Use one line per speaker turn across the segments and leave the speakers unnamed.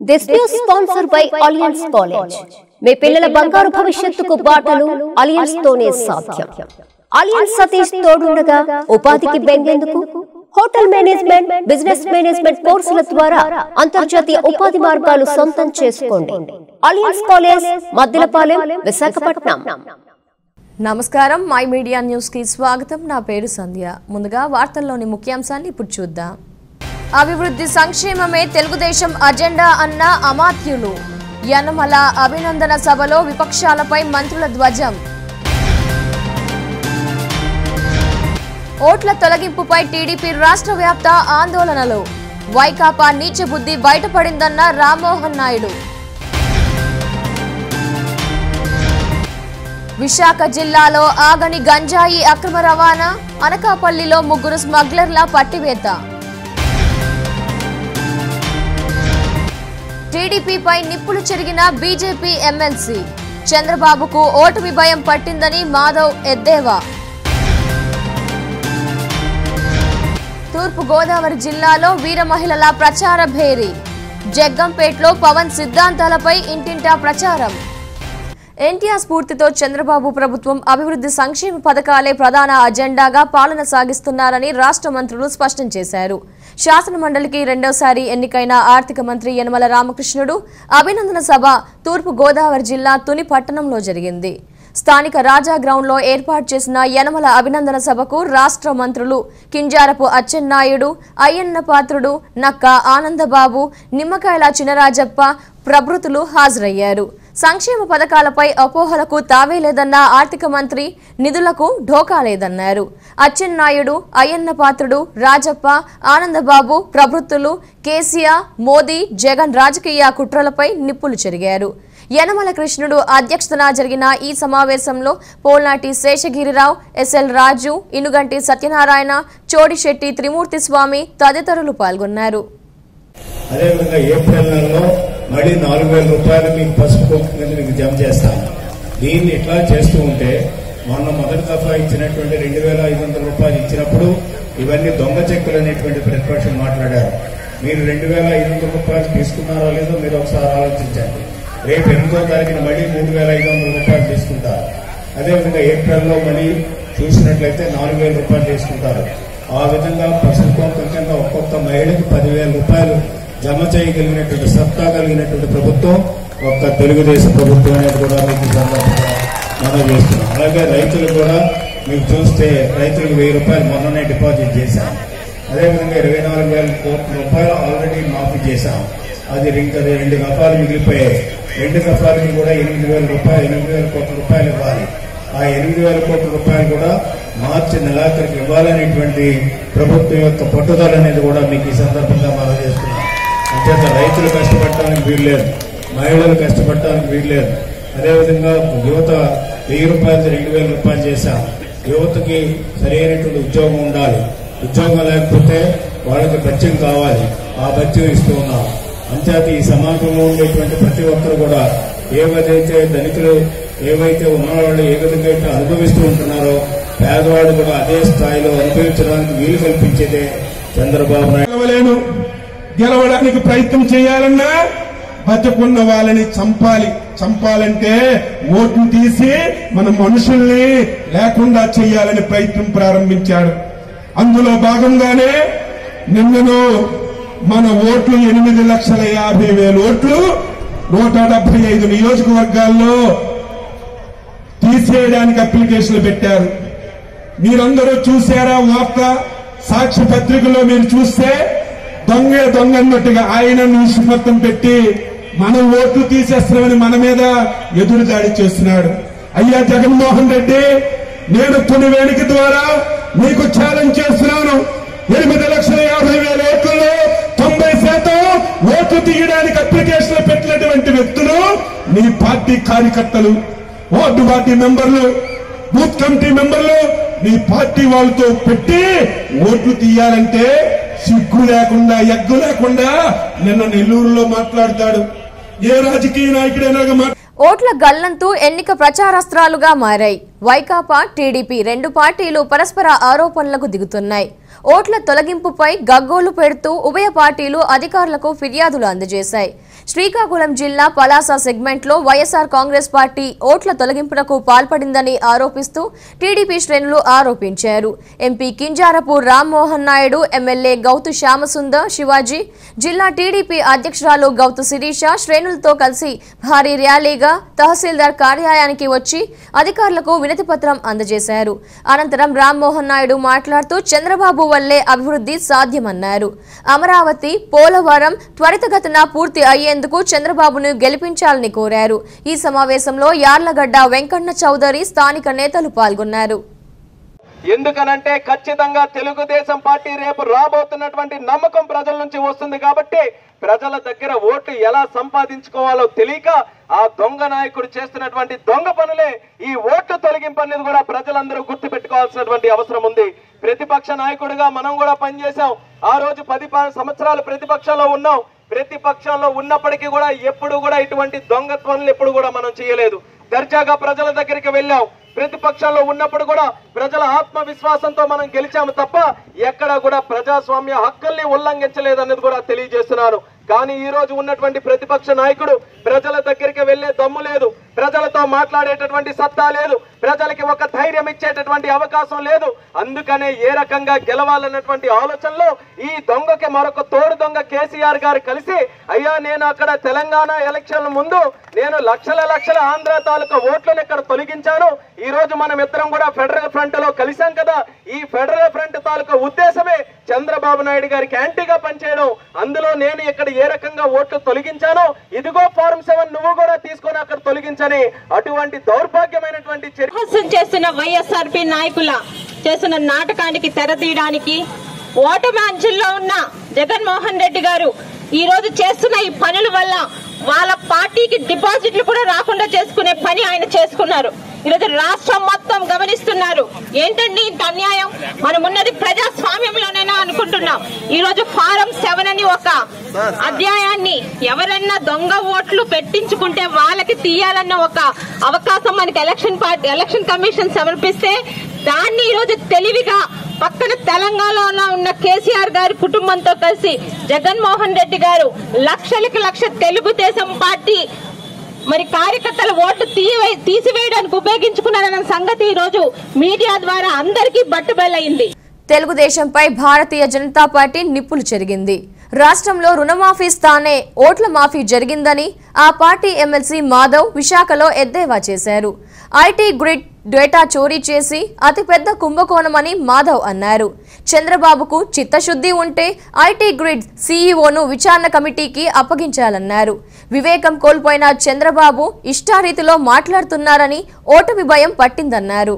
This news sponsor by Alliance college మీ పిల్లల బంగారు భవిష్యత్తుకు బాటలు అలియన్స్ తోనే సాధ్యం అలియన్స్ సతీష్ తోడుండగా ఉపాధికి బెంగేందుకు హోటల్ మేనేజ్మెంట్ బిజినెస్ మేనేజ్మెంట్ కోర్సుల ద్వారా అంతర్జాతీయ ఉపాధి మార్గాలు సొంతం చేసుకోండి అలియన్స్ కాలేజ్ మద్దిలపాలెం విశాఖపట్నం
నమస్కారం మై మీడియా న్యూస్ కి స్వాగతం నా పేరు సంధ్య ముందుగా వార్తల్లోని ముఖ్యాంశాన్ని ఇప్పుడు చూద్దాం అభివృద్ధి సంక్షేమమే తెలుగుదేశం అజెండా అన్న అమాత్యులు యనమల అభినందన సభలో విపక్షాలపై మంత్రుల ధ్వజం ఓట్ల తొలగింపుపై టీడీపీ రాష్ట్ర వ్యాప్త ఆందోళనలు వైకాపా నీచ బుద్ధి బయటపడిందన్న రామ్మోహన్ నాయుడు విశాఖ జిల్లాలో ఆగని గంజాయి అక్రమ రవాణా అనకాపల్లిలో ముగ్గురు స్మగ్లర్ల పట్టివేత టీడీపీపై నిప్పులు చెరిగిన బీజేపీ ఎమ్మెల్సీ చంద్రబాబుకు ఓటమి భయం పట్టిందని మాధవ్ ఎద్దేవా తూర్పు గోదావరి జిల్లాలో వీర మహిళల ప్రచార భేరీ జగ్గంపేటలో పవన్ సిద్ధాంతాలపై ఇంటింటా ప్రచారం ఎన్టీఆర్ స్ఫూర్తితో చంద్రబాబు ప్రభుత్వం అభివృద్ధి సంక్షేమ పథకాలే ప్రధాన అజెండాగా పాలన సాగిస్తున్నారని రాష్ట్ర మంత్రులు స్పష్టం చేశారు శాసన మండలికి రెండోసారి ఎన్నికైన ఆర్థిక మంత్రి యనమల రామకృష్ణుడు అభినందన సభ తూర్పు గోదావరి జిల్లా తుని పట్టణంలో జరిగింది స్థానిక రాజా గ్రౌండ్లో ఏర్పాటు చేసిన యనమల అభినందన సభకు రాష్ట్ర మంత్రులు కింజారపు అచ్చెన్నాయుడు అయ్యన్న పాత్రుడు నక్క ఆనందబాబు నిమ్మకాయల చినరాజప్ప ప్రభృతులు హాజరయ్యారు సంక్షేమ పథకాలపై అపోహలకు తావే లేదన్న ఆర్థిక మంత్రి నిధులకు ఢోకా లేదన్నారు అచ్చెన్నాయుడు అయ్యన్న పాత్రుడు రాజప్ప ఆనందబాబు ప్రభృత్తులు కేసీఆర్ మోదీ జగన్ రాజకీయ కుట్రలపై నిప్పులు చెరిగారు యనమల కృష్ణుడు అధ్యక్షతన జరిగిన ఈ సమావేశంలో పోల్నాటి శేషగిరిరావు ఎస్ఎల్ రాజు ఇనుగంటి సత్యనారాయణ చోడిశెట్టి త్రిమూర్తి స్వామి తదితరులు పాల్గొన్నారు
అదేవిధంగా ఏప్రిల్ నెలలో మళ్ళీ నాలుగు వేల రూపాయలు మీకు పసుపు కుంకుమ కింద మీకు జమ చేస్తాను దీన్ని ఇట్లా చేస్తూ ఉంటే మొన్న మొదటి దఫా ఇచ్చినటువంటి రెండు వేల ఐదు వందల రూపాయలు ఇచ్చినప్పుడు ఇవన్నీ దొంగ చెక్కులు అనేటువంటి ప్రతిపక్షం మాట్లాడారు మీరు రెండు వేల ఐదు వందల రూపాయలు తీసుకున్నారో లేదో మీరు ఒకసారి ఆలోచించండి రేపు ఎనిమిదో తారీఖున మళ్ళీ మూడు వేల ఐదు వందల రూపాయలు తీసుకుంటారు అదేవిధంగా ఏప్రిల్లో మళ్ళీ చూసినట్లయితే నాలుగు వేల రూపాయలు తీసుకుంటారు ఆ విధంగా పసుపు కుంకుమ కింద ఒక్కొక్క మహిళకి పదివేల రూపాయలు జమ చేయగలిగినటువంటి సత్తా కలిగినటువంటి ప్రభుత్వం ఒక్క తెలుగుదేశం ప్రభుత్వం అనేది కూడా మీకు ఈ సందర్భంగా మనం చేస్తున్నాం అలాగే రైతులు కూడా మీకు చూస్తే రైతులకు వెయ్యి రూపాయలు మొన్ననే డిపాజిట్ చేశాం అదేవిధంగా ఇరవై నాలుగు వేల కోట్ల రూపాయలు ఆల్రెడీ మాఫీ చేశాం అది ఇంకా రెండు దఫాలు మిగిలిపోయాయి రెండు దఫాలకి కూడా ఎనిమిది వేల రూపాయలు ఎనిమిది వేల కోట్ల రూపాయలు ఇవ్వాలి ఆ ఎనిమిది వేల కోట్ల రూపాయలు కూడా మార్చి నెలాఖరికి ఇవ్వాలనేటువంటి ప్రభుత్వం యొక్క పట్టుదల అనేది కూడా మీకు ఈ సందర్భంగా మనం చేస్తున్నాం అంచేత రైతులు కష్టపడటానికి వీల్లేదు మహిళలు కష్టపడటానికి వీల్లేదు అదేవిధంగా యువత వెయ్యి రూపాయలు రెండు వేల రూపాయలు చేశాం యువతకి సరైనటువంటి ఉద్యోగం ఉండాలి ఉద్యోగం లేకపోతే వాళ్ళకి బత్యం కావాలి ఆ బత్యం ఇస్తూ ఉన్నాం అంచేత ఈ సమాజంలో ఉండేటువంటి ప్రతి ఒక్కరు కూడా ఏవైతే ధనికులు ఏవైతే ఉన్నవాళ్ళు ఏ విధంగా అయితే అనుభవిస్తూ ఉంటున్నారో పేదవాళ్ళు కూడా అదే స్థాయిలో అనుభవించడానికి వీలు కల్పించేదే చంద్రబాబు నాయుడు
గెలవలేను గెలవడానికి ప్రయత్నం చేయాలన్నా బతుకున్న వాళ్ళని చంపాలి చంపాలంటే ఓట్లు తీసి మన మనుషుల్ని లేకుండా చేయాలని ప్రయత్నం ప్రారంభించాడు అందులో భాగంగానే నిన్నను మన ఓట్లు ఎనిమిది లక్షల యాభై వేల ఓట్లు నూట డెబ్బై ఐదు నియోజకవర్గాల్లో తీసేయడానికి అప్లికేషన్లు పెట్టారు మీరందరూ చూసారా వార్త సాక్షి పత్రికలో మీరు చూస్తే దొంగ దొంగ అన్నట్టుగా ఆయన న్యూస్ మొత్తం పెట్టి మనం ఓట్లు తీసేస్తున్నామని మన మీద ఎదురు దాడి చేస్తున్నాడు అయ్యా జగన్మోహన్ రెడ్డి నేను తుని వేదిక ద్వారా నీకు ఛాలెంజ్ చేస్తున్నాను ఎనిమిది లక్షల యాభై వేల ఓట్లలో తొంభై శాతం ఓట్లు తీయడానికి అప్లికేషన్లు పెట్టినటువంటి వ్యక్తులు నీ పార్టీ కార్యకర్తలు వార్డు పార్టీ మెంబర్లు బూత్ కమిటీ మెంబర్లు నీ పార్టీ వాళ్ళతో పెట్టి ఓట్లు తీయాలంటే సిగ్గు లేకుండా ఎగ్గు లేకుండా నిన్న నెల్లూరులో మాట్లాడతాడు ఏ రాజకీయ నాయకుడైనా మాట్లాడు
ఓట్ల గల్లంతు ఎన్నిక ప్రచారాస్త్రాలుగా మారాయి వైకాపా టీడీపీ రెండు పార్టీలు పరస్పర ఆరోపణలకు దిగుతున్నాయి ఓట్ల తొలగింపుపై గగ్గోలు పెడుతూ ఉభయ పార్టీలు అధికారులకు ఫిర్యాదులు అందజేశాయి శ్రీకాకుళం జిల్లా పలాస సెగ్మెంట్లో వైఎస్ఆర్ కాంగ్రెస్ పార్టీ ఓట్ల తొలగింపునకు పాల్పడిందని ఆరోపిస్తూ టీడీపీ శ్రేణులు ఆరోపించారు ఎంపీ కింజారపు రామ్మోహన్ నాయుడు ఎమ్మెల్యే గౌతు శ్యామసుందర్ శివాజీ జిల్లా టీడీపీ అధ్యక్షురాలు గౌతు శిరీష శ్రేణులతో కలిసి భారీ ర్యాలీగా తహసీల్దార్ కార్యాలయానికి వచ్చి అధికారులకు వినతి పత్రం అందజేశారు అనంతరం రామ్మోహన్ నాయుడు మాట్లాడుతూ చంద్రబాబు వల్లే అభివృద్ధి సాధ్యమన్నారు అమరావతి పోలవరం త్వరితగతిన పూర్తి అయ్యేందుకు చంద్రబాబును గెలిపించాలని కోరారు ఈ సమావేశంలో యార్లగడ్డ వెంకన్న చౌదరి స్థానిక నేతలు పాల్గొన్నారు
ఎందుకనంటే ఖచ్చితంగా తెలుగుదేశం పార్టీ రేపు రాబోతున్నటువంటి నమ్మకం ప్రజల నుంచి వస్తుంది కాబట్టి ప్రజల దగ్గర ఓట్లు ఎలా సంపాదించుకోవాలో తెలియక ఆ దొంగ నాయకుడు చేస్తున్నటువంటి దొంగ పనులే ఈ ఓట్లు తొలగింపు అనేది కూడా ప్రజలందరూ గుర్తు పెట్టుకోవాల్సినటువంటి అవసరం ఉంది ప్రతిపక్ష నాయకుడిగా మనం కూడా పనిచేశాం ఆ రోజు పది ప- సంవత్సరాలు ప్రతిపక్షంలో ఉన్నాం ప్రతిపక్షంలో ఉన్నప్పటికీ కూడా ఎప్పుడు కూడా ఇటువంటి దొంగ పనులు ఎప్పుడు కూడా మనం చేయలేదు దర్జాగా ప్రజల దగ్గరికి వెళ్ళాం ప్రతిపక్షంలో ఉన్నప్పుడు కూడా ప్రజల ఆత్మవిశ్వాసంతో మనం గెలిచాము తప్ప ఎక్కడ కూడా ప్రజాస్వామ్య హక్కుల్ని ఉల్లంఘించలేదు అనేది కూడా తెలియజేస్తున్నాను కానీ ఈ రోజు ఉన్నటువంటి ప్రతిపక్ష నాయకుడు ప్రజల దగ్గరికి వెళ్లే దమ్ము లేదు ప్రజలతో మాట్లాడేటటువంటి సత్తా లేదు ప్రజలకి ఒక ధైర్యం ఇచ్చేటటువంటి అవకాశం లేదు అందుకనే ఏ రకంగా గెలవాలన్నటువంటి ఆలోచనలో ఈ దొంగకి మరొక తోడు దొంగ కేసీఆర్ గారు కలిసి అయ్యా నేను అక్కడ తెలంగాణ ఎలక్షన్ ముందు నేను లక్షల లక్షల ఆంధ్ర తాలూకా ఓట్లను ఇక్కడ తొలగించాను ఈ రోజు మనం ఇద్దరం కూడా ఫెడరల్ ఫ్రంట్ లో కలిసాం కదా ఈ ఫెడరల్ ఫ్రంట్ తాలూకా ఉద్దేశమే చంద్రబాబు నాయుడు గారికి యాంటీగా పనిచేయడం అందులో నేను ఇక్కడ ఏ రకంగా ఓట్లు తొలగించానో ఇదిగో ఫారం సెవెన్ నువ్వు కూడా తీసుకొని అక్కడ తొలగించని అటువంటి దౌర్భాగ్యమైనటువంటి చర్య
అపహాస్యం చేస్తున్న వైఎస్ఆర్పి నాయకుల చేస్తున్న నాటకానికి తెరతీయడానికి ఓటమి అంచుల్లో ఉన్న జగన్మోహన్ రెడ్డి గారు ఈ రోజు చేస్తున్న ఈ పనుల వల్ల వాళ్ళ పార్టీకి డిపాజిట్లు కూడా రాకుండా చేసుకునే పని ఆయన చేసుకున్నారు ఈరోజు రాష్ట్రం మొత్తం గమనిస్తున్నారు ఏంటండి ఇంత అన్యాయం మనం ఉన్నది ప్రజాస్వామ్యంలోనేనా అనుకుంటున్నాం ఈ రోజు ఫారం సెవెన్ అని ఒక అధ్యాయాన్ని ఎవరన్నా దొంగ ఓట్లు పెట్టించుకుంటే వాళ్ళకి తీయాలన్న ఒక అవకాశం మనకి ఎలక్షన్ పార్టీ ఎలక్షన్ కమిషన్ సమర్పిస్తే దాన్ని ఈ రోజు తెలివిగా పక్కన తెలంగాణలో ఉన్న కేసీఆర్ గారి కుటుంబంతో కలిసి జగన్మోహన్ రెడ్డి గారు లక్షలకి లక్ష తెలుగుదేశం పార్టీ మరి కార్యకర్తల ఓట్లు తీయవే- తీసివేయడానికి ఉపయోగించుకున్నారన్న సంగతి ఈ రోజు మీడియా ద్వారా అందరికీ బట్టుబయలైంది
తెలుగుదేశంపై భారతీయ జనతా పార్టీ నిప్పులు చెరిగింది రాష్ట్రంలో రుణమాఫీ స్థానే ఓట్ల మాఫీ జరిగిందని ఆ పార్టీ ఎమ్మెల్సీ మాధవ్ విశాఖలో ఎద్దేవా చేశారు ఐటీ గ్రిడ్ డేటా చోరీ చేసి అతిపెద్ద కుంభకోణమని మాధవ్ అన్నారు చంద్రబాబుకు చిత్తశుద్ధి ఉంటే ఐటీ గ్రిడ్ సీఈఓను విచారణ కమిటీకి అప్పగించాలన్నారు వివేకం కోల్పోయిన చంద్రబాబు ఇష్టారీతిలో మాట్లాడుతున్నారని ఓటమి భయం పట్టిందన్నారు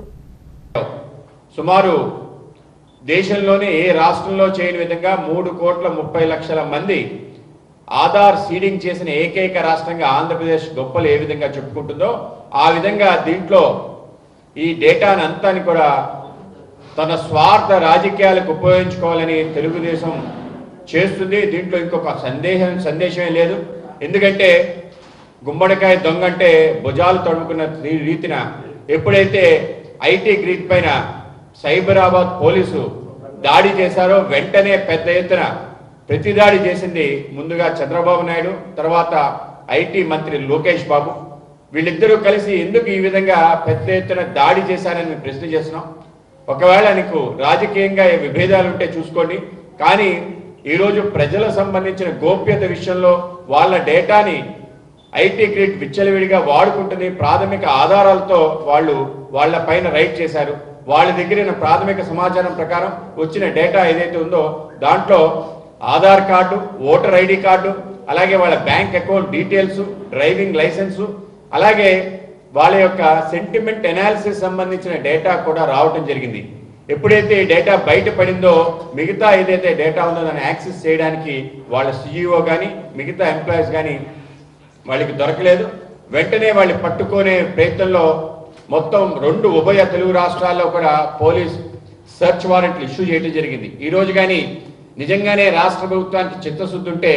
సుమారు దేశంలోనే ఏ రాష్ట్రంలో చేయని విధంగా మూడు కోట్ల ముప్పై లక్షల మంది ఆధార్ సీడింగ్ చేసిన ఏకైక రాష్ట్రంగా ఆంధ్రప్రదేశ్ గొప్పలు ఏ విధంగా చెప్పుకుంటుందో ఆ విధంగా దీంట్లో ఈ డేటాను అంతాని కూడా తన స్వార్థ రాజకీయాలకు ఉపయోగించుకోవాలని తెలుగుదేశం చేస్తుంది దీంట్లో ఇంకొక సందేహం సందేశమే లేదు ఎందుకంటే గుమ్మడికాయ దొంగ అంటే భుజాలు తడుముకున్న రీ- రీతిన ఎప్పుడైతే ఐటీ గ్రిడ్ పైన సైబరాబాద్ పోలీసు దాడి చేశారో వెంటనే పెద్ద ఎత్తున ప్రతి దాడి చేసింది ముందుగా చంద్రబాబు నాయుడు తర్వాత ఐటీ మంత్రి లోకేష్ బాబు వీళ్ళిద్దరూ కలిసి ఎందుకు ఈ విధంగా పెద్ద ఎత్తున దాడి చేశారని మేము ప్రశ్న చేస్తున్నాం ఒకవేళ నీకు రాజకీయంగా ఏ విభేదాలు ఉంటే చూసుకోండి కానీ ఈరోజు ప్రజలకు సంబంధించిన గోప్యత విషయంలో వాళ్ళ డేటాని ఐటీ గ్రిడ్ విచ్చలవిడిగా వాడుకుంటుంది ప్రాథమిక ఆధారాలతో వాళ్ళు వాళ్ళ పైన రైట్ చేశారు వాళ్ళ దగ్గర ఉన్న ప్రాథమిక సమాచారం ప్రకారం వచ్చిన డేటా ఏదైతే ఉందో దాంట్లో Aadhaar card voter ID card అలాగే వాళ్ళ bank account details driving licence అలాగే వాళ్ళ యొక్క సెంటిమెంట్ ఎనాలిసిస్ సంబంధించిన డేటా కూడా రావటం జరిగింది ఎప్పుడైతే ఈ డేటా బయటపడిందో మిగతా ఏదైతే డేటా ఉందో దాన్ని యాక్సెస్ చేయడానికి వాళ్ళ సిఇఓ కానీ మిగతా ఎంప్లాయీస్ కానీ వాళ్ళకి దొరకలేదు వెంటనే వాళ్ళు పట్టుకునే ప్రయత్నంలో మొత్తం రెండు ఉభయ తెలుగు రాష్ట్రాల్లో కూడా పోలీస్ సెర్చ్ వారెంట్లు ఇష్యూ చేయడం జరిగింది ఈ రోజు కానీ నిజంగానే రాష్ట్ర ప్రభుత్వానికి చిత్తశుద్ధి ఉంటే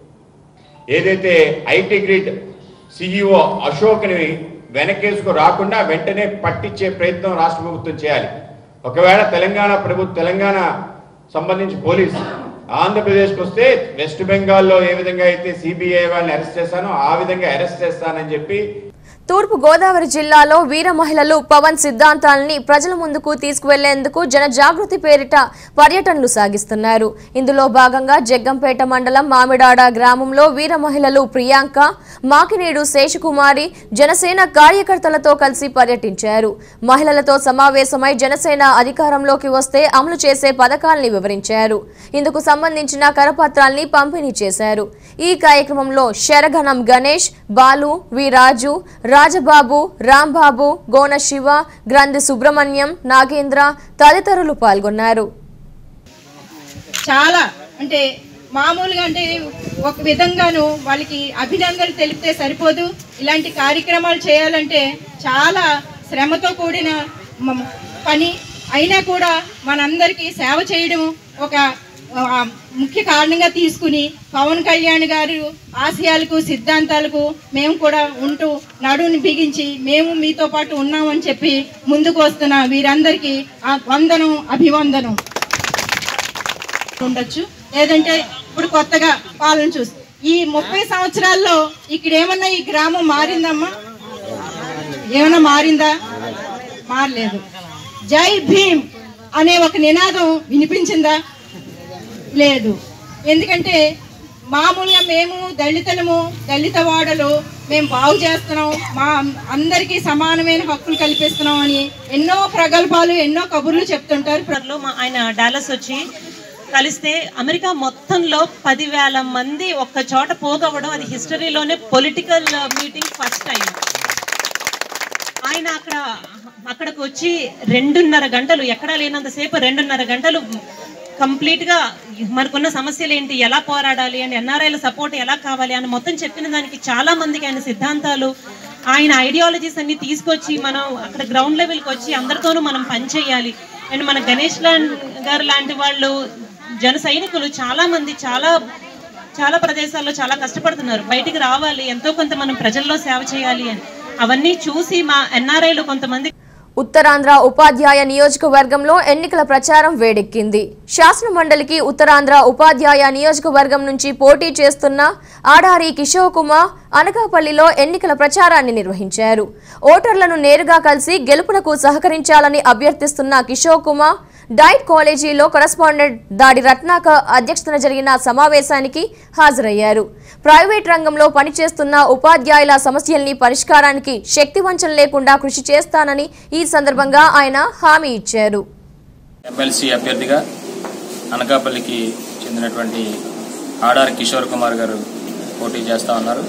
ఏదైతే ఐటీ గ్రిడ్ సిఇఓ అశోక్ని వెనకేసుకు రాకుండా వెంటనే పట్టించే ప్రయత్నం రాష్ట్ర ప్రభుత్వం చేయాలి ఒకవేళ తెలంగాణ ప్రభు తెలంగాణ సంబంధించి పోలీస్ ఆంధ్రప్రదేశ్కి వస్తే వెస్ట్ బెంగాల్లో ఏ విధంగా అయితే సిబిఐ వాళ్ళని అరెస్ట్ చేశానో ఆ విధంగా అరెస్ట్ చేస్తానని చెప్పి
తూర్పు గోదావరి జిల్లాలో వీర మహిళలు పవన్ సిద్ధాంతాలని ప్రజల ముందుకు తీసుకువెళ్లేందుకు జన జాగృతి పేరిట పర్యటనలు సాగిస్తున్నారు ఇందులో భాగంగా జగ్గంపేట మండలం మామిడాడ గ్రామంలో వీర మహిళలు ప్రియాంక మాకినేడు శేషకుమారి జనసేన కార్యకర్తలతో కలిసి పర్యటించారు మహిళలతో సమావేశమై జనసేన అధికారంలోకి వస్తే అమలు చేసే పథకాల్ని వివరించారు ఇందుకు సంబంధించిన కరపత్రాల్ని పంపిణీ చేశారు ఈ కార్యక్రమంలో శరగణం గణేష్ బాలు వి రాజు రాజబాబు రాంబాబు గోన శివ గ్రంథి సుబ్రహ్మణ్యం నాగేంద్ర తదితరులు పాల్గొన్నారు
చాలా అంటే మామూలుగా అంటే ఒక విధంగాను వాళ్ళకి అభినందనలు తెలిపితే సరిపోదు ఇలాంటి కార్యక్రమాలు చేయాలంటే చాలా శ్రమతో కూడిన మ- పని అయినా కూడా మనందరికీ సేవ చేయడం ఒక ఆ, ముఖ్య కారణంగా తీసుకుని పవన్ కళ్యాణ్ గారు ఆశయాలకు సిద్ధాంతాలకు మేము కూడా ఉంటూ నడుని బిగించి మేము మీతో పాటు ఉన్నామని చెప్పి ముందుకు వస్తున్న వీరందరికీ ఆ వందనం అభివందనం ఉండొచ్చు లేదంటే ఇప్పుడు కొత్తగా పాలన చూసి ఈ ముప్పై సంవత్సరాల్లో ఇక్కడ ఏమన్నా ఈ గ్రామం మారిందమ్మా ఏమన్నా మారిందా మారలేదు జై భీమ్ అనే ఒక నినాదం వినిపించిందా లేదు ఎందుకంటే మామూలుగా మేము దళితులము దళిత వాడలు మేము బాగు చేస్తున్నాం మా అందరికీ సమానమైన హక్కులు కల్పిస్తున్నాం అని ఎన్నో ప్రగల్భాలు ఎన్నో కబుర్లు చెప్తుంటారు
లో మా ఆయన డాలస్ వచ్చి కలిస్తే అమెరికా మొత్తంలో పదివేల మంది ఒక్క చోట పోగవడం అది హిస్టరీలోనే పొలిటికల్ మీటింగ్ ఫస్ట్ టైం ఆయన అక్కడ అక్కడికి వచ్చి రెండున్నర గంటలు ఎక్కడా లేనంతసేపు రెండున్నర గంటలు కంప్లీట్ గా మనకున్న సమస్యలు ఏంటి ఎలా పోరాడాలి అని ఎన్ఆర్ఐల సపోర్ట్ ఎలా కావాలి అని మొత్తం చెప్పిన దానికి చాలా మందికి ఆయన సిద్ధాంతాలు ఆయన ఐడియాలజీస్ అన్ని తీసుకొచ్చి మనం అక్కడ గ్రౌండ్ లెవెల్కి వచ్చి అందరితోనూ మనం పనిచేయాలి అండ్ మన గణేష్ లాంటి గారు లాంటి వాళ్ళు జన సైనికులు చాలా మంది చాలా చాలా ప్రదేశాల్లో చాలా కష్టపడుతున్నారు బయటికి రావాలి ఎంతో కొంత మనం ప్రజల్లో సేవ చేయాలి అని అవన్నీ చూసి మా ఎన్ఆర్ఐలు కొంతమంది
ఉత్తరాంధ్ర ఉపాధ్యాయ నియోజకవర్గంలో ఎన్నికల ప్రచారం వేడెక్కింది శాసన మండలికి ఉత్తరాంధ్ర ఉపాధ్యాయ నియోజకవర్గం నుంచి పోటీ చేస్తున్న ఆడారి కిషోర్ కుమార్ అనకాపల్లిలో ఎన్నికల ప్రచారాన్ని నిర్వహించారు ఓటర్లను నేరుగా కలిసి గెలుపునకు సహకరించాలని అభ్యర్థిస్తున్న కిషోర్ కుమార్ డైట్ కాలేజీలో కరస్పాండెంట్ దాడి రత్నాక అధ్యక్షతన జరిగిన సమావేశానికి హాజరయ్యారు ప్రైవేట్ రంగంలో పనిచేస్తున్న ఉపాధ్యాయుల సమస్యల్ని పరిష్కారానికి శక్తివంచన లేకుండా కృషి చేస్తానని ఈ సందర్భంగా ఆయన హామీ ఇచ్చారు
ఎమ్మెల్సీ అభ్యర్థిగా అనకాపల్లికి చెందినటువంటి ఆడారి కిషోర్ కుమార్ గారు పోటీ చేస్తా ఉన్నారు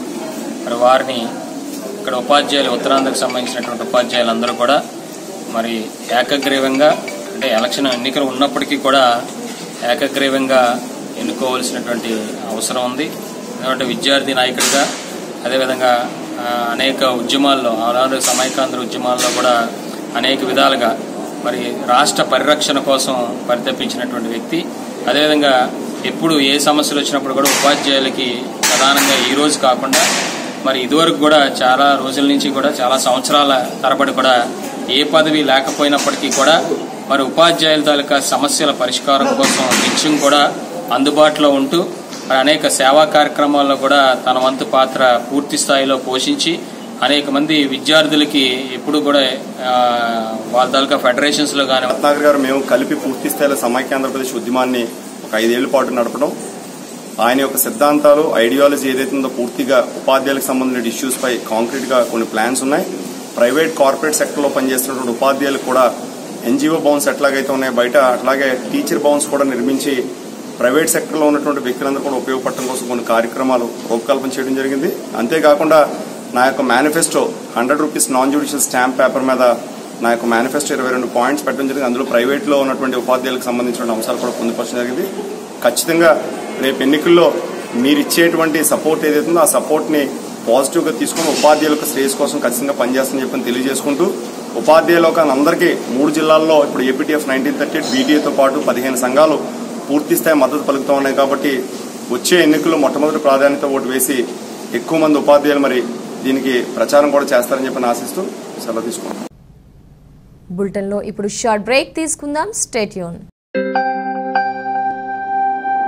మరి వారిని ఇక్కడ ఉపాధ్యాయులు ఉత్తరాంధ్రకు సంబంధించినటువంటి ఉపాధ్యాయులందరూ కూడా మరి ఏకగ్రీవంగా అంటే ఎలక్షన్ ఎన్నికలు ఉన్నప్పటికీ కూడా ఏకగ్రీవంగా ఎన్నుకోవాల్సినటువంటి అవసరం ఉంది ఎందుకంటే విద్యార్థి నాయకుడిగా అదేవిధంగా ఆ, అనేక ఉద్యమాల్లో ఆనాడు సమైకాంధ్ర ఉద్యమాల్లో కూడా అనేక విధాలుగా మరి రాష్ట్ర పరిరక్షణ కోసం పరితపించినటువంటి వ్యక్తి అదేవిధంగా ఎప్పుడు ఏ సమస్యలు వచ్చినప్పుడు కూడా ఉపాధ్యాయులకి ప్రధానంగా ఈ రోజు కాకుండా మరి ఇదివరకు కూడా చాలా రోజుల నుంచి కూడా చాలా సంవత్సరాల తరబడి కూడా ఏ పదవి లేకపోయినప్పటికీ కూడా మరి ఉపాధ్యాయుల తాలూకా సమస్యల పరిష్కారం కోసం నిత్యం కూడా అందుబాటులో ఉంటూ మరి అనేక సేవా కార్యక్రమాల్లో కూడా తన వంతు పాత్ర పూర్తి స్థాయిలో పోషించి అనేక మంది విద్యార్థులకి ఎప్పుడు కూడా ఆ, వాళ్ళ తాలూకా ఫెడరేషన్స్ లో కానీ
రత్నాకర్ గారు మేము కలిపి పూర్తి స్థాయిలో సమైక్య ఆంధ్రప్రదేశ్ ఉద్యమాన్ని ఒక ఐదేళ్ల పాటు నడపడం ఆయన యొక్క సిద్ధాంతాలు ఐడియాలజీ ఏదైతే ఉందో పూర్తిగా ఉపాధ్యాయులకు సంబంధించిన ఇష్యూస్ పై కాంక్రీట్ గా కొన్ని ప్లాన్స్ ఉన్నాయి ప్రైవేట్ కార్పొరేట్ సెక్టర్ లో పనిచేస్తున్నటువంటి ఉపాధ్యాయులకు కూడా ఎన్జిఓ బౌన్స్ ఎట్లాగైతే ఉన్నాయో బయట అట్లాగే టీచర్ బౌన్స్ కూడా నిర్మించి ప్రైవేట్ సెక్టర్ లో ఉన్నటువంటి వ్యక్తులందరూ కూడా ఉపయోగపడటం కోసం కొన్ని కార్యక్రమాలు రూపకల్పన చేయడం జరిగింది అంతేకాకుండా నా యొక్క manifesto hundred rupees non judicial stamp paper మీద నా యొక్క మేనిఫెస్టో ఇరవై రెండు పాయింట్స్ పెట్టడం జరిగింది అందులో ప్రైవేట్ లో ఉన్నటువంటి ఉపాధ్యాయులకు సంబంధించిన అంశాలు కూడా పొందుపరచడం జరిగింది ఖచ్చితంగా రేపు ఎన్నికల్లో మీరు ఇచ్చేటువంటి సపోర్ట్ ఏదైతే ఉందో ఆ సపోర్ట్ ని పాజిటివ్ గా తీసుకుని ఉపాధ్యాయులకు శ్రేయస్ కోసం ఖచ్చితంగా పనిచేస్తుందని చెప్పని తెలియజేసుకుంటూ ఉపాధ్యాయులు అందరికీ మూడు జిల్లాల్లో ఇప్పుడు ఏపీటీఎఫ్ నైన్టీన్ థర్టీ ఎయిట్ బీటీఏతో పాటు పదిహేను సంఘాలు పూర్తి స్థాయి మద్దతు పలుకుతూ ఉన్నాయి కాబట్టి వచ్చే ఎన్నికల్లో మొట్టమొదటి ప్రాధాన్యత ఓటు వేసి ఎక్కువ మంది ఉపాధ్యాయులు మరి దీనికి ప్రచారం కూడా చేస్తారని చెప్పని ఆశిస్తూ సెలవు తీసుకుంటాం
బులెటిన్లో ఇప్పుడు షార్ట్ బ్రేక్ తీసుకుందాం stay tuned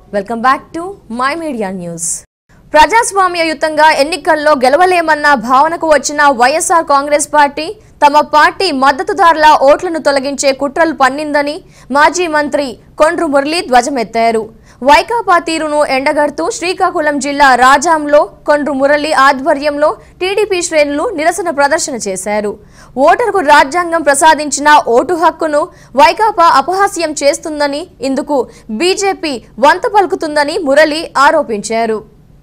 welcome back to my media news ప్రజాస్వామ్యయుతంగా ఎన్నికల్లో గెలవలేమన్న భావనకు వచ్చిన వైఎస్ఆర్ కాంగ్రెస్ పార్టీ తమ పార్టీ మద్దతుదారుల ఓట్లను తొలగించే కుట్రలు పన్నిందని మాజీ మంత్రి కొండ్రు మురళి ధ్వజమెత్తారు వైకాపా తీరును ఎండగడుతూ శ్రీకాకుళం జిల్లా రాజాంలో కొండ్రు మురళి ఆధ్వర్యంలో టీడీపీ శ్రేణులు నిరసన ప్రదర్శన చేశారు ఓటరుకు రాజ్యాంగం ప్రసాదించిన ఓటు హక్కును వైకాపా అపహాస్యం చేస్తుందని ఇందుకు బీజేపీ వంత పలుకుతుందని మురళి ఆరోపించారు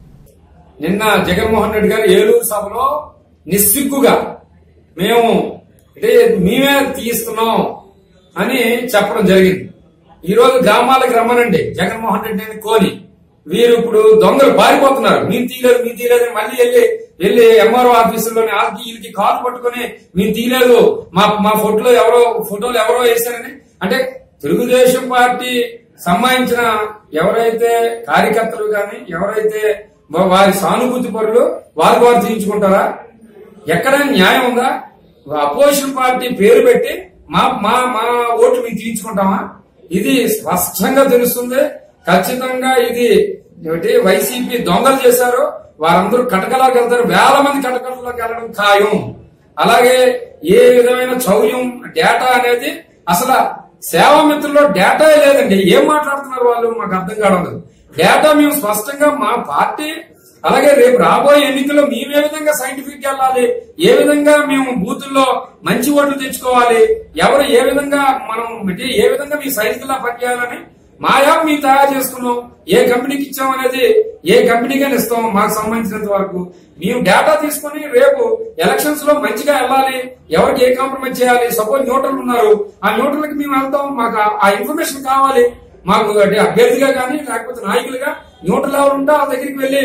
నిన్న జగన్మోహన్ రెడ్డి గారు ఏలూరు సభలో నిస్సిగ్గుగా మేము అంటే మేమే తీస్తున్నాం అని చెప్పడం జరిగింది ఈ రోజు గ్రామాలకు రమ్మనండి జగన్మోహన్ రెడ్డిని కోని వీరు ఇప్పుడు దొంగలు పారిపోతున్నారు మేము తీయలేదు మేము తీయలేదు అని మళ్ళీ వెళ్ళి వెళ్ళి ఎంఆర్ఓ ఆఫీసుల్లోని ఆకి వీళ్ళకి కాలు పట్టుకొని మేము తీయలేదు మా మా ఫోటోలో ఎవరో ఫోటోలు ఎవరో వేశారని అంటే తెలుగుదేశం పార్టీ సంబంధించిన ఎవరైతే కార్యకర్తలు గాని ఎవరైతే వా- వారి సానుభూతి పరులు వారు వారు తీయించుకుంటారా ఎక్కడైనా న్యాయం ఉందా అపోజిషన్ పార్టీ పేరు పెట్టి మా మా మా ఓటు మేము తీయించుకుంటామా ఇది స్పష్టంగా తెలుస్తుంది ఖచ్చితంగా ఇది ఏమిటి వైసీపీ దొంగలు చేశారు వారందరూ కటకలాకి వెళ్తారు వేల మంది కటకలలోకి వెళ్ళడం ఖాయం అలాగే ఏ విధమైన చౌర్యం డేటా అనేది అసలు సేవా మిత్రుల్లో డేటా లేదండి ఏం మాట్లాడుతున్నారు వాళ్ళు మాకు అర్థం కావడం లేదు డేటా మేము స్పష్టంగా మా పార్టీ అలాగే రేపు రాబోయే ఎన్నికల్లో మేము ఏ విధంగా సైంటిఫిక్ వెళ్ళాలి ఏ విధంగా మేము బూతుల్లో మంచి ఓట్లు తెచ్చుకోవాలి ఎవరు ఏ విధంగా మనం అంటే ఏ విధంగా మీ సైనికులా పనిచేయాలని మా యాప్ మేము తయారు చేసుకున్నాం ఏ కంపెనీకి ఇచ్చాం అనేది ఏ కంపెనీకైనా ఇస్తాం మాకు సంబంధించినంత వరకు మేము డేటా తీసుకుని రేపు ఎలక్షన్స్ లో మంచిగా వెళ్ళాలి ఎవరికి ఏ కాంప్రమైజ్ చేయాలి సపోజ్ న్యూట్రల్ ఉన్నారు ఆ న్యూట్రల్కి మేము వెళ్తాం మాకు ఆ- ఆ ఇన్ఫర్మేషన్ కావాలి మాకు అంటే అభ్యర్థిగా కానీ లేకపోతే నాయకులుగా న్యూట్రల్ ఎవరు ఉంటే ఆ దగ్గరికి వెళ్ళి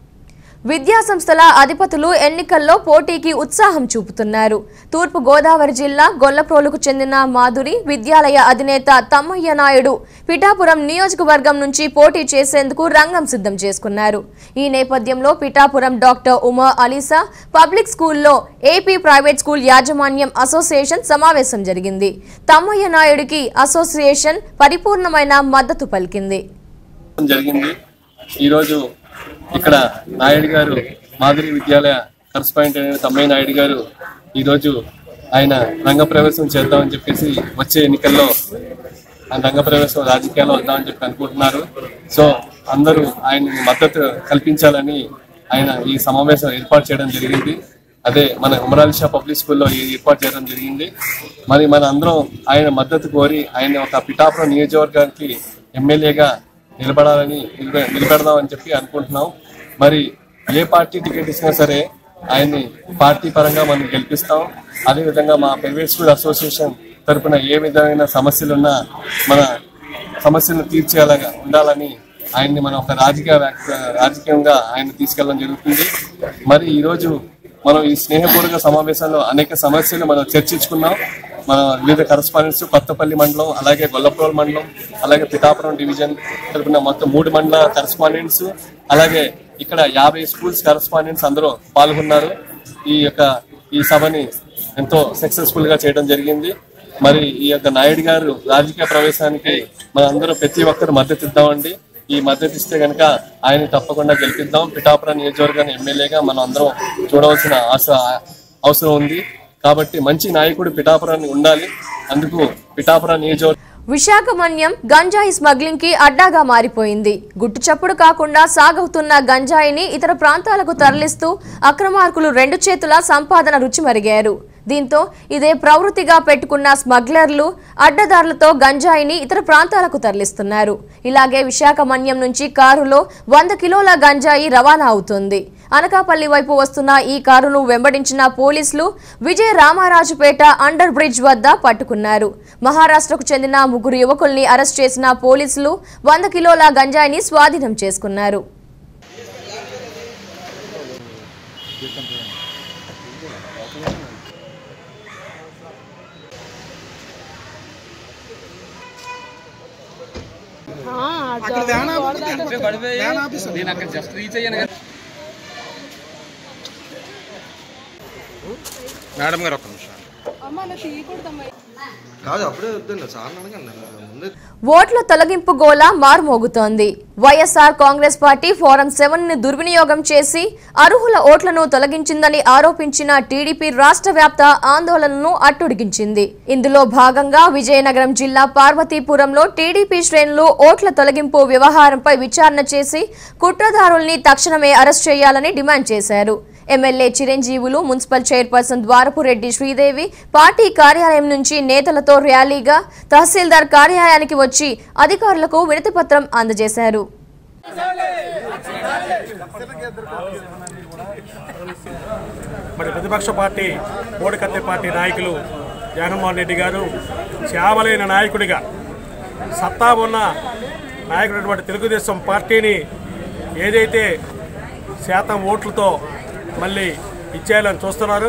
విద్యా సంస్థల అధిపతులు ఎన్నికల్లో పోటీకి ఉత్సాహం చూపుతున్నారు తూర్పు గోదావరి జిల్లా గొల్లప్రోలుకు చెందిన మాధురి విద్యాలయ అధినేత తమ్మయ్య నాయుడు పిఠాపురం నియోజకవర్గం నుంచి పోటీ చేసేందుకు రంగం సిద్ధం చేసుకున్నారు ఈ నేపథ్యంలో పిఠాపురం డాక్టర్ ఉమా అలీసా పబ్లిక్ స్కూల్లో ఏపీ ప్రైవేట్ స్కూల్ యాజమాన్యం అసోసియేషన్ సమావేశం జరిగింది తమ్మయ్య నాయుడికి అసోసియేషన్ పరిపూర్ణమైన మద్దతు పలికింది
జరిగింది ఈరోజు ఇక్కడ నాయుడు గారు మాధురి విద్యాలయ కరస్పాండెంట్ అయిన తమ్మయ్య నాయుడు గారు ఈరోజు ఆయన రంగప్రవేశం చేద్దామని చెప్పేసి వచ్చే ఎన్నికల్లో ఆయన రంగప్రవేశం రాజకీయాల్లో వద్దామని చెప్పి అనుకుంటున్నారు సో అందరూ ఆయన మద్దతు కల్పించాలని ఆయన ఈ సమావేశం ఏర్పాటు చేయడం జరిగింది అదే మన ఉమరాలి షా పబ్లిక్ స్కూల్లో ఈ ఏర్పాటు చేయడం జరిగింది మరి మన అందరం ఆయన మద్దతు కోరి ఆయన ఒక పిఠాపురం నియోజకవర్గానికి ఎమ్మెల్యేగా నిలబడాలని నిలబె- నిలబెడదామని చెప్పి అనుకుంటున్నాం మరి ఏ పార్టీ టికెట్ ఇచ్చినా సరే ఆయన్ని పార్టీ పరంగా మనం గెలిపిస్తాం అదేవిధంగా మా ప్రైవేట్ స్కూల్ అసోసియేషన్ తరపున ఏ విధమైన సమస్యలున్నా మన సమస్యలను తీర్చేలాగా ఉండాలని ఆయన్ని మనం ఒక రాజకీయ వ్యాక్- రాజకీయంగా ఆయన తీసుకెళ్ళడం జరుగుతుంది మరి ఈరోజు మనం ఈ స్నేహపూర్వక సమావేశంలో అనేక సమస్యలు మనం చర్చించుకున్నాం మన వివిధ కరస్పాండెంట్స్ కొత్తపల్లి మండలం అలాగే గొల్లప్రోల్ మండలం అలాగే పిఠాపురం డివిజన్ తరపున మొత్తం మూడు మండల కరస్పాండెంట్స్ అలాగే ఇక్కడ యాభై స్కూల్స్ కరస్పాండెంట్స్ అందరూ పాల్గొన్నారు ఈ యొక్క ఈ సభని ఎంతో సక్సెస్ఫుల్ గా చేయడం జరిగింది మరి ఈ యొక్క నాయుడు గారు రాజకీయ ప్రవేశానికి మనందరూ ప్రతి ఒక్కరు మద్దతు ఇద్దామండి ఈ మద్దతు ఇస్తే కనుక ఆయన తప్పకుండా గెలిపిద్దాం పిఠాపురం నియోజకవర్గాన్ని ఎమ్మెల్యేగా మనం అందరం చూడవలసిన ఆశ అవసరం ఉంది కాబట్టి మంచి నాయకుడు పిఠాపురాన్ని ఉండాలి అందుకు పిఠాపురం నియోజకవర్గం
విశాఖ మన్యం గంజాయి స్మగ్లింగ్ కి అడ్డాగా మారిపోయింది గుట్టు చప్పుడు కాకుండా సాగుతున్న గంజాయిని ఇతర ప్రాంతాలకు తరలిస్తూ అక్రమార్కులు రెండు చేతుల సంపాదన రుచి మరిగారు దీంతో ఇదే ప్రవృత్తిగా పెట్టుకున్న స్మగ్లర్లు అడ్డదారులతో గంజాయిని ఇతర ప్రాంతాలకు తరలిస్తున్నారు ఇలాగే విశాఖ మన్యం నుంచి కారులో వంద కిలోల గంజాయి రవాణా అవుతుంది అనకాపల్లి వైపు వస్తున్న ఈ కారును వెంబడించిన పోలీసులు విజయ రామారాజుపేట అండర్ బ్రిడ్జ్ వద్ద పట్టుకున్నారు మహారాష్ట్రకు చెందిన ముగ్గురు యువకుల్ని అరెస్ట్ చేసిన పోలీసులు వంద కిలోల గంజాయిని స్వాధీనం చేసుకున్నారు
మేడం గారు ఒక్క నిమిషం కాదు అప్పుడే వద్దండి సార్ అడగండి ముందే
ఓట్ల తొలగింపు గోల మారుమోగుతోంది వైఎస్ఆర్ కాంగ్రెస్ పార్టీ ఫోరం సెవెన్ ని దుర్వినియోగం చేసి అర్హుల ఓట్లను తొలగించిందని ఆరోపించిన టీడీపీ రాష్ట్ర వ్యాప్త ఆందోళనను అట్టుడిగించింది ఇందులో భాగంగా విజయనగరం జిల్లా పార్వతీపురంలో టీడీపీ శ్రేణులు ఓట్ల తొలగింపు వ్యవహారంపై విచారణ చేసి కుట్రదారుల్ని తక్షణమే అరెస్ట్ చేయాలని డిమాండ్ చేశారు MLA Chiranjeevulu municipal chairperson Dwarapureddy Sridevi party కార్యాలయం నుంచి నేతలతో ర్యాలీగా తహసీల్దార్ కార్యాలయానికి వచ్చి అధికారులకు వినతిపత్రం అందజేశారు
మరి ప్రతిపక్ష పార్టీ ఓడికత్తి పార్టీ నాయకులు జగన్మోహన్ రెడ్డి గారు శ్యామలైన నాయకుడిగా సత్తా ఉన్న నాయకుడైనటువంటి తెలుగుదేశం పార్టీని ఏదైతే శాతం ఓట్లతో మళ్ళీ ఇచ్చేయాలని చూస్తున్నారు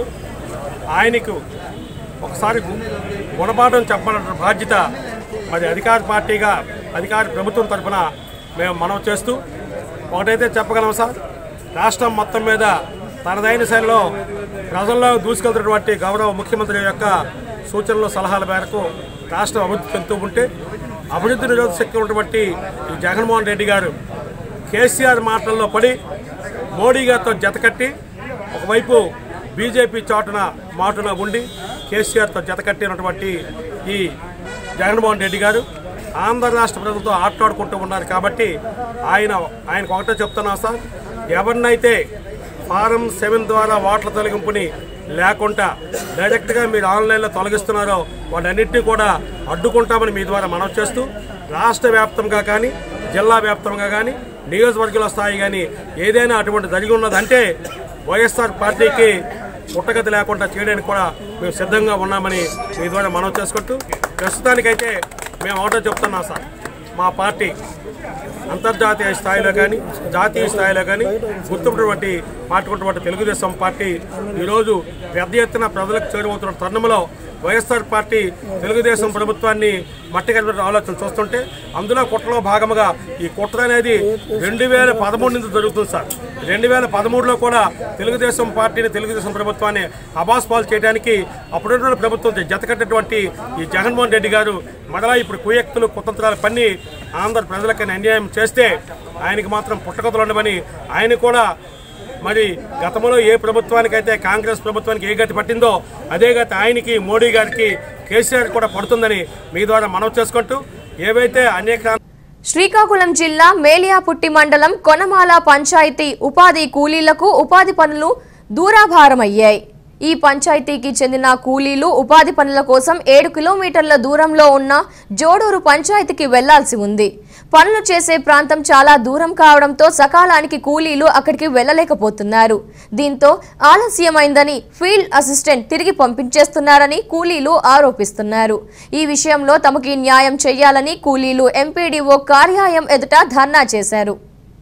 ఆయనకు ఒకసారి గు- గుణపాఠం చెప్పాలన్న బాధ్యత మరి అధికార పార్టీగా అధికార ప్రభుత్వం తరఫున మేము మనం చేస్తూ ఒకటైతే చెప్పగలం సార్ రాష్ట్రం మొత్తం మీద తనదైన శైలిలో ప్రజల్లో దూసుకెళ్తున్నటువంటి గౌరవ ముఖ్యమంత్రి యొక్క సూచనలు సలహాల మేరకు రాష్ట్రం అభివృద్ధి చెందుతూ ఉంటే అభివృద్ధి నిరోధక శక్తి ఉన్నటువంటి ఈ జగన్మోహన్ రెడ్డి గారు కేసీఆర్ మాటల్లో పడి మోడీ గారితో జతకట్టి ఒకవైపు బీజేపీ చాటున మాటున ఉండి కేసీఆర్తో జతకట్టినటువంటి ఈ జగన్మోహన్ రెడ్డి గారు ఆంధ్ర రాష్ట్ర ప్రజలతో ఆట్లాడుకుంటూ ఉన్నారు కాబట్టి ఆయన ఆయనకు ఒకటే చెప్తున్నా సార్ ఎవరినైతే ఫారం సెవెన్ ద్వారా ఓట్ల తొలగింపుని లేకుండా డైరెక్ట్గా మీరు ఆన్లైన్లో తొలగిస్తున్నారో వాటన్నిటిని కూడా అడ్డుకుంటామని మీ ద్వారా మనం చేస్తూ రాష్ట్ర వ్యాప్తంగా కానీ జిల్లా వ్యాప్తంగా కానీ నియోజకవర్గాల స్థాయి కానీ ఏదైనా అటువంటి జరిగి ఉన్నదంటే వైఎస్ఆర్ పార్టీకి పుట్టగతి లేకుండా చేయడానికి కూడా మేము సిద్ధంగా ఉన్నామని మీ ద్వారా మనం చేసుకుంటూ ప్రస్తుతానికైతే మేము ఒకటో చెప్తున్నాం సార్ మా పార్టీ అంతర్జాతీయ స్థాయిలో కానీ జాతీయ స్థాయిలో కానీ గుర్తున్నటువంటి పాటుకున్నటువంటి తెలుగుదేశం పార్టీ ఈరోజు పెద్ద ఎత్తున ప్రజలకు చేరువవుతున్న తరుణంలో వైఎస్ఆర్ పార్టీ తెలుగుదేశం ప్రభుత్వాన్ని మట్టిగడిపిన ఆలోచన చూస్తుంటే అందులో కుట్రలో భాగముగా ఈ కుట్ర అనేది రెండు వేల పదమూడు నుంచి జరుగుతుంది సార్ రెండు వేల పదమూడులో కూడా తెలుగుదేశం పార్టీని తెలుగుదేశం ప్రభుత్వాన్ని అబాస్ పాలు చేయడానికి అప్పుడున్న ప్రభుత్వం జతకట్టినటువంటి ఈ జగన్మోహన్ రెడ్డి గారు మరలా ఇప్పుడు కుయక్తులు కుతంత్రాలు పన్ని ఆంధ్ర ప్రజలకు అన్యాయం చేస్తే ఆయనకి మాత్రం పుట్టకథలు ఉండమని ఆయన కూడా మరి గతంలో ఏ ప్రభుత్వానికైతే కాంగ్రెస్ ప్రభుత్వానికి ఏ గతి పట్టిందో అదే గతి ఆయనకి మోడీ గారికి కేసీఆర్ కూడా పడుతుందని మీ ద్వారా మనవి చేసుకుంటూ ఏవైతే అనేక
శ్రీకాకుళం జిల్లా మేలియాపుట్టి మండలం కొనమాల పంచాయతీ ఉపాధి కూలీలకు ఉపాధి పనులు దూరాభారమయ్యాయి ఈ పంచాయతీకి చెందిన కూలీలు ఉపాధి పనుల కోసం ఏడు కిలోమీటర్ల దూరంలో ఉన్న జోడూరు పంచాయతీకి వెళ్లాల్సి ఉంది పనులు చేసే ప్రాంతం చాలా దూరం కావడంతో సకాలానికి కూలీలు అక్కడికి వెళ్లలేకపోతున్నారు దీంతో ఆలస్యమైందని ఫీల్డ్ అసిస్టెంట్ తిరిగి పంపించేస్తున్నారని కూలీలు ఆరోపిస్తున్నారు ఈ విషయంలో తమకి న్యాయం చేయాలని కూలీలు ఎంపీడీఓ కార్యాలయం ఎదుట ధర్నా చేశారు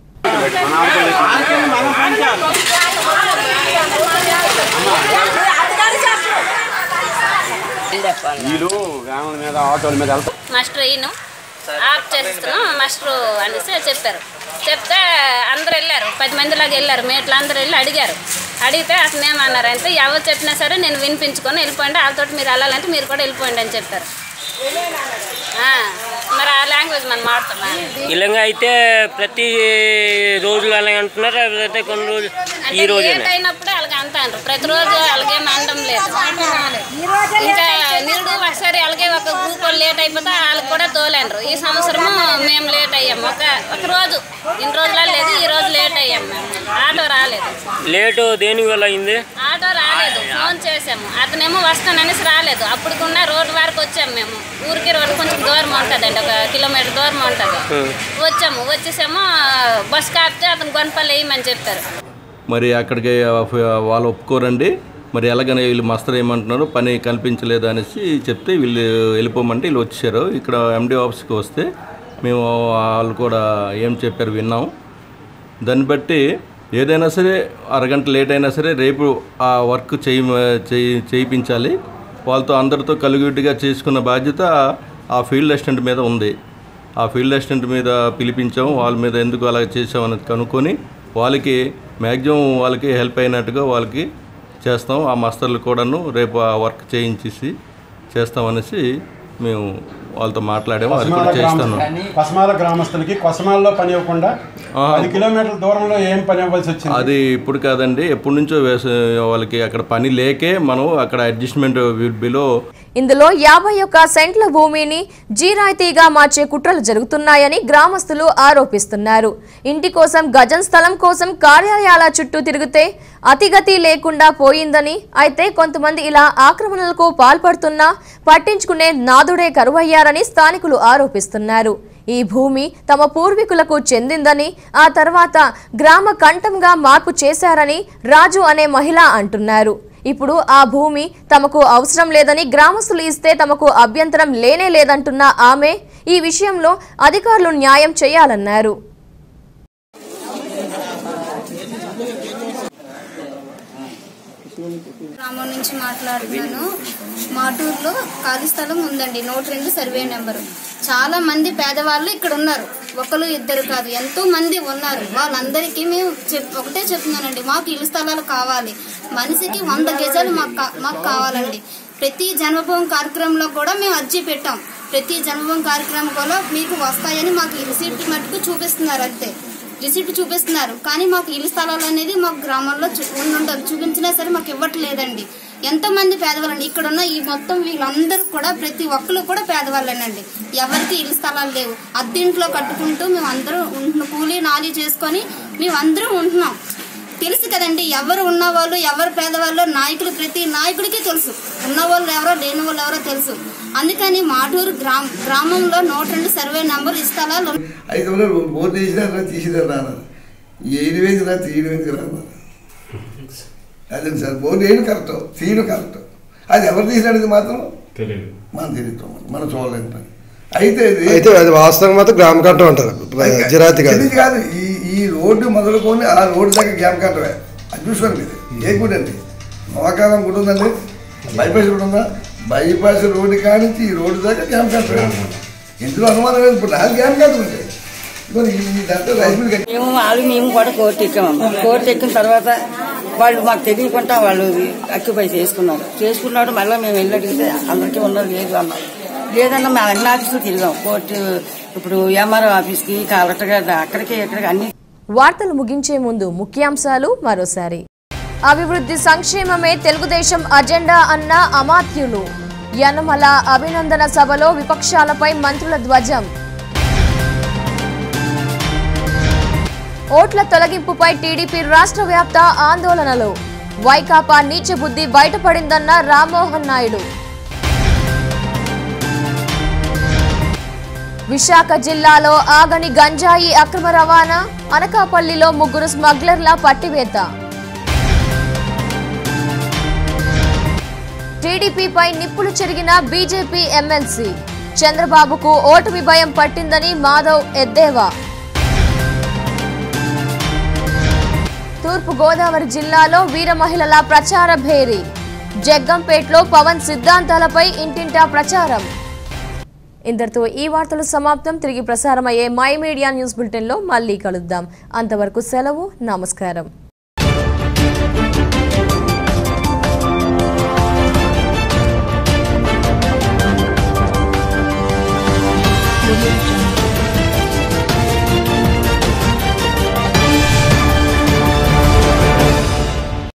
వీళ్ళు వ్యాన్ల మీద ఆటోల మీద వెళ్తారు
మాస్టర్ ఈయన ఆఫ్ చేస్తున్నాం మాస్టర్ అనేసి చెప్పారు చెప్తే అందరు వెళ్ళారు పది మంది లాగా వెళ్ళారు మేట్లు అందరూ వెళ్ళి అడిగారు అడిగితే అతను ఏమన్నారంటే ఎవరు చెప్పినా సరే నేను వినిపించుకొని వెళ్ళిపోండి వాళ్ళతో మీరు వెళ్ళాలంటే మీరు కూడా వెళ్ళిపోండి అని చెప్పారు ఆ, మరి ఆ లాంగ్వేజ్ మనం మాడుతున్నాం
ఇలాగా అయితే ప్రతి రోజు అలాగే అంటున్నారు లేకపోతే కొన్ని రోజులు ఈ
అంటే
రోజే
లేట్ అయినప్పుడే అలాగే అంటారు ప్రతిరోజు అలాగే అనడం లేదు ఇంకా నిరుడు ఒకసారి అలాగే ఒక గ్రూప్ వాళ్ళు లేట్ అయిపోతే వాళ్ళకి కూడా తోలేండ్రు ఈ సంవత్సరము మేము లేట్ అయ్యాము ఒక ఒక రోజు ఇన్ని రోజుల లేదు ఈ రోజు లేట్ అయ్యాము మేము ఆటో రాలేదు
లేటు దేని వల్ల అయింది
ఆటో రాలేదు ఫోన్ చేసాము అతనేమో వస్తాననేసి రాలేదు అప్పుడుకున్న రోడ్డు వరకు వచ్చాము మేము ఊరికి రోడ్డు కొంచెం దూరం ఉంటుందండి ఒక కిలోమీటర్ దూరం ఉంటుంది వచ్చాము వచ్చేసాము బస్ కాపితే అతను గొనపల్లి వేయమని చెప్పారు
మరి అక్కడికి వాళ్ళు ఒప్పుకోరండి మరి ఎలాగని వీళ్ళు మస్తరు ఏమంటున్నారు పని కల్పించలేదు అనేసి చెప్తే వీళ్ళు వెళ్ళిపోమంటే వీళ్ళు వచ్చారు ఇక్కడ ఎండి ఆఫీస్కి వస్తే మేము వాళ్ళు కూడా ఏం చెప్పారు విన్నాం దాన్ని బట్టి ఏదైనా సరే అరగంట లేట్ అయినా సరే రేపు ఆ వర్క్ చేయి చేయి- చేయించాలి వాళ్ళతో అందరితో కలిగిడ్డిగా చేసుకున్న బాధ్యత ఆ ఫీల్డ్ అసిస్టెంట్ మీద ఉంది ఆ ఫీల్డ్ అసిస్టెంట్ మీద పిలిపించాం వాళ్ళ మీద ఎందుకు అలా చేసాం అనేది కనుక్కొని వాళ్ళకి మ్యాక్సిమం వాళ్ళకి హెల్ప్ అయినట్టుగా వాళ్ళకి చేస్తాం ఆ మాస్టర్లు కూడాను రేపు ఆ వర్క్ చేయించేసి చేస్తామనేసి మేము వాళ్ళతో మాట్లాడాము అది
కొసమాల
కూడా చేస్తాను
గ్రామస్తులకి కొసమాల గ్రామస్తులకి కొసమాలలో పని ఇవ్వకుండా
ఆ.
పది కిలోమీటర్ల దూరంలో ఏం పని ఇవ్వాల్సి వచ్చింది
అది ఇప్పుడు కాదండి ఎప్పటి నుంచో వేస వాళ్ళకి అక్కడ పని లేకే మనం అక్కడ అడ్జస్ట్మెంట్ బిలో
ఇందులో యాభై ఒక్క సెంట్ల భూమిని జీరాయితీగా మార్చే కుట్రలు జరుగుతున్నాయని గ్రామస్తులు ఆరోపిస్తున్నారు ఇంటి కోసం గజం స్థలం కోసం కార్యాలయాల చుట్టూ తిరిగితే అతిగతి లేకుండా పోయిందని అయితే కొంతమంది ఇలా ఆక్రమణలకు పాల్పడుతున్నా పట్టించుకునే నాదుడే కరువయ్యారని స్థానికులు ఆరోపిస్తున్నారు ఈ భూమి తమ పూర్వీకులకు చెందిందని ఆ తర్వాత గ్రామ కంఠంగా మార్పు చేశారని రాజు అనే మహిళ అంటున్నారు ఇప్పుడు ఆ భూమి తమకు అవసరం లేదని గ్రామస్తులు ఇస్తే తమకు అభ్యంతరం లేనే లేదంటున్న ఆమె ఈ విషయంలో అధికారులు న్యాయం చేయాలన్నారు
గ్రామం నుంచి మాట్లాడుతున్నాను మాటూరులో ఖాళీ స్థలం ఉందండి నూట రెండు సర్వే నెంబరు చాలా మంది పేదవాళ్ళు ఇక్కడ ఉన్నారు ఒకరు ఇద్దరు కాదు ఎంతో మంది ఉన్నారు వాళ్ళందరికీ మేము చెప్ ఒకటే చెప్తున్నానండి మాకు ఇల్లు స్థలాలు కావాలి మనిషికి వంద గజాలు మాకు కా- మాకు కావాలండి ప్రతి జన్మభూమి కార్యక్రమంలో కూడా మేము అర్జీ పెట్టాం ప్రతి జన్మభూమి కార్యక్రమం కూడా మీకు వస్తాయని మాకు ఈ రిసీప్ట్ మటుకు చూపిస్తున్నారు అంతే రిసిప్ట్ చూపిస్తున్నారు కానీ మాకు ఇల్లు స్థలాలు అనేది మాకు గ్రామంలో చూ- ఉండుండదు చూపించినా సరే మాకు ఇవ్వట్లేదండి ఎంతో మంది పేదవాళ్ళండి ఇక్కడ ఉన్న ఈ మొత్తం వీళ్ళందరూ కూడా ప్రతి ఒక్కరు కూడా పేదవాళ్ళేనండి ఎవరికి ఇల్లు స్థలాలు లేవు అద్దెంట్లో కట్టుకుంటూ మేము అందరం ఉంటున్నాం కూలీ నాలి చేసుకొని మేము అందరం ఉంటున్నాం తెలుసు కదండి ఎవరు ఉన్నవాళ్ళు ఎవరు పేదవాళ్ళు నాయకులు ప్రతి నాయకుడికి తెలుసు ఉన్నవాళ్ళు ఎవరో లేని వాళ్ళు ఎవరో తెలుసు అందుకని మాటూరు గ్రామ గ్రామంలో నూట రెండు సర్వే నంబర్ ఈ స్థలాలు ఉన్నాయి.
ఐదు వందలు బోర్డు వేసినారా తీసినారా రాను ఏడు వేసి రా తీయడు వేసి రాను అదే సార్ బోర్డు వేయడం కరెక్ట్ తీయడం కరెక్ట్ అది ఎవరు తీసినది మాత్రం
తెలియదు
మనం తెలియదు మనం చూడలేని పని అయితే ఇది
అయితే అది వాస్తవం మాత్రం గ్రామ కట్టం అంటారు జిరాతి కాదు
ఇది కాదు ఈ ఈ రోడ్డు మొదలుకొని ఆ రోడ్డు దాకా గ్యాప్ కట్టవే అది చూసుకోండి ఇది ఏ గుడి అండి నోకాలం గుడి ఉందండి బైపాస్ రోడ్ ఉందా బైపాస్ రోడ్డు కానించి ఈ రోడ్డు దాకా గ్యాప్ కట్టవే ఇందులో అనుమానం లేదు ఇప్పుడు నాకు గ్యాప్ కట్టమండి మరి ఈ దాంట్లో రైస్ మిల్ కట్టి
మేము వాళ్ళు మేము కూడా కోర్టు ఎక్కామమ్మా కోర్టు ఎక్కిన తర్వాత వాళ్ళు మాకు తెలియకుండా వాళ్ళు అక్కిపై చేసుకున్నారు చేసుకున్నాడు మళ్ళీ మేము వెళ్ళి అడిగితే అందరికీ ఉన్నది లేదు అన్నారు లేదన్నా మేము అన్ని ఆఫీసులు తిరిగాం కోర్టు ఇప్పుడు ఎంఆర్ఓ ఆఫీస్కి కలెక్టర్ గారి అక్కడికి ఇక్కడికి అన్ని
వార్తలు ముగించే ముందు ముఖ్యాంశాలు మరోసారి అభివృద్ధి సంక్షేమమే తెలుగుదేశం అజెండా అన్న అమాత్యులు యనమల అభినందన సభలో విపక్షాలపై మంత్రుల ధ్వజం ఓట్ల తొలగింపుపై టీడీపీ రాష్ట్ర వ్యాప్త ఆందోళనలు వైకాపా నీచ బుద్ధి బయటపడిందన్న రామ్మోహన్ నాయుడు విశాఖ జిల్లాలో ఆగని గంజాయి అక్రమ రవాణా అనకాపల్లిలో ముగ్గురు స్మగ్లర్ల పట్టివేత టీడీపీపై నిప్పులు చెరిగిన బీజేపీ ఎమ్మెల్సీ చంద్రబాబుకు ఓటమి భయం పట్టిందని మాధవ్ ఎద్దేవా తూర్పు గోదావరి జిల్లాలో వీర మహిళల ప్రచార భేరీ జగ్గంపేటలో పవన్ సిద్ధాంతాలపై ఇంటింటా ప్రచారం ఇంతటితో ఈ వార్తలు సమాప్తం తిరిగి ప్రసారమయ్యే మై మీడియా న్యూస్ బులెటిన్లో మళ్ళీ కలుద్దాం అంతవరకు సెలవు నమస్కారం
audio jungle.